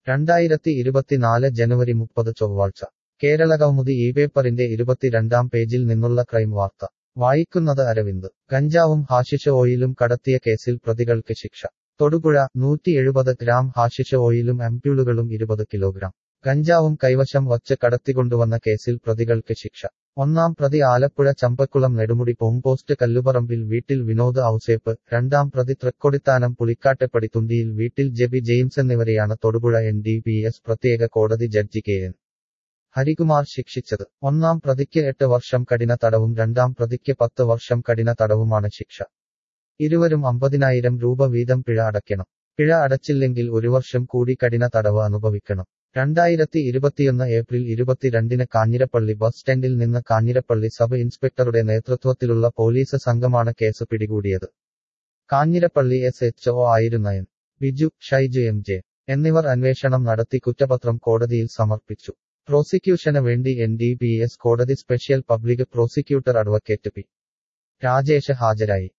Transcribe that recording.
രണ്ടായിരത്തി ഇരുപത്തിനാല് ജനുവരി മുപ്പത് ചൊവ്വാഴ്ച കേരള കൗമുദി ഈ പേപ്പറിന്റെ ഇരുപത്തിരണ്ടാം പേജിൽ നിന്നുള്ള ക്രൈം വാർത്ത വായിക്കുന്നത് അരവിന്ദ് കഞ്ചാവും ഹാഷിഷ ഓയിലും കടത്തിയ കേസിൽ പ്രതികൾക്ക് ശിക്ഷ തൊടുപുഴ നൂറ്റി എഴുപത് ഗ്രാം ഹാഷിഷ ഓയിലും ആംപ്യൂളുകളും ഇരുപത് കിലോഗ്രാം കഞ്ചാവും കൈവശം വച്ച് കടത്തിക്കൊണ്ടുവന്ന കേസിൽ പ്രതികൾക്ക് ശിക്ഷ ഒന്നാം പ്രതി ആലപ്പുഴ ചമ്പക്കുളം നെടുമുടി പോംപോസ്റ്റ് കല്ലുപറമ്പിൽ വീട്ടിൽ വിനോദ് ഔസേപ്പ് രണ്ടാം പ്രതി തൃക്കൊടിത്താനം പുളിക്കാട്ടെപ്പടി തുണ്ടിയിൽ വീട്ടിൽ ജെബി ജെയിംസ് എന്നിവരെയാണ് Thodupuzha N D P S പ്രത്യേക കോടതി ജഡ്ജി കെ എൻ ഹരികുമാർ ശിക്ഷിച്ചത് ഒന്നാം പ്രതിക്ക് എട്ട് വർഷം കഠിന തടവും രണ്ടാം പ്രതിക്ക് പത്ത് വർഷം കഠിന തടവുമാണ് ശിക്ഷ ഇരുവരും അമ്പതിനായിരം രൂപ വീതം പിഴ അടയ്ക്കണം പിഴ അടച്ചില്ലെങ്കിൽ ഒരു വർഷം കൂടി കഠിന തടവ് അനുഭവിക്കണം രണ്ടായിരത്തി ഇരുപത്തിയൊന്ന് ഏപ്രിൽ ഇരുപത്തിരണ്ടിന് കാഞ്ഞിരപ്പള്ളി ബസ് സ്റ്റാൻഡിൽ നിന്ന് കാഞ്ഞിരപ്പള്ളി സബ് ഇൻസ്പെക്ടറുടെ നേതൃത്വത്തിലുള്ള പോലീസ് സംഘമാണ് കേസ് പിടികൂടിയത് കാഞ്ഞിരപ്പള്ളി എസ് എച്ച് ഒ ആയിരുന്ന N Biju Shaiju M J എന്നിവർ അന്വേഷണം നടത്തി കുറ്റപത്രം കോടതിയിൽ സമർപ്പിച്ചു പ്രോസിക്യൂഷന് വേണ്ടി എൻ ഡി പി എസ് കോടതി special public prosecutor advocate P Rajesh ഹാജരായി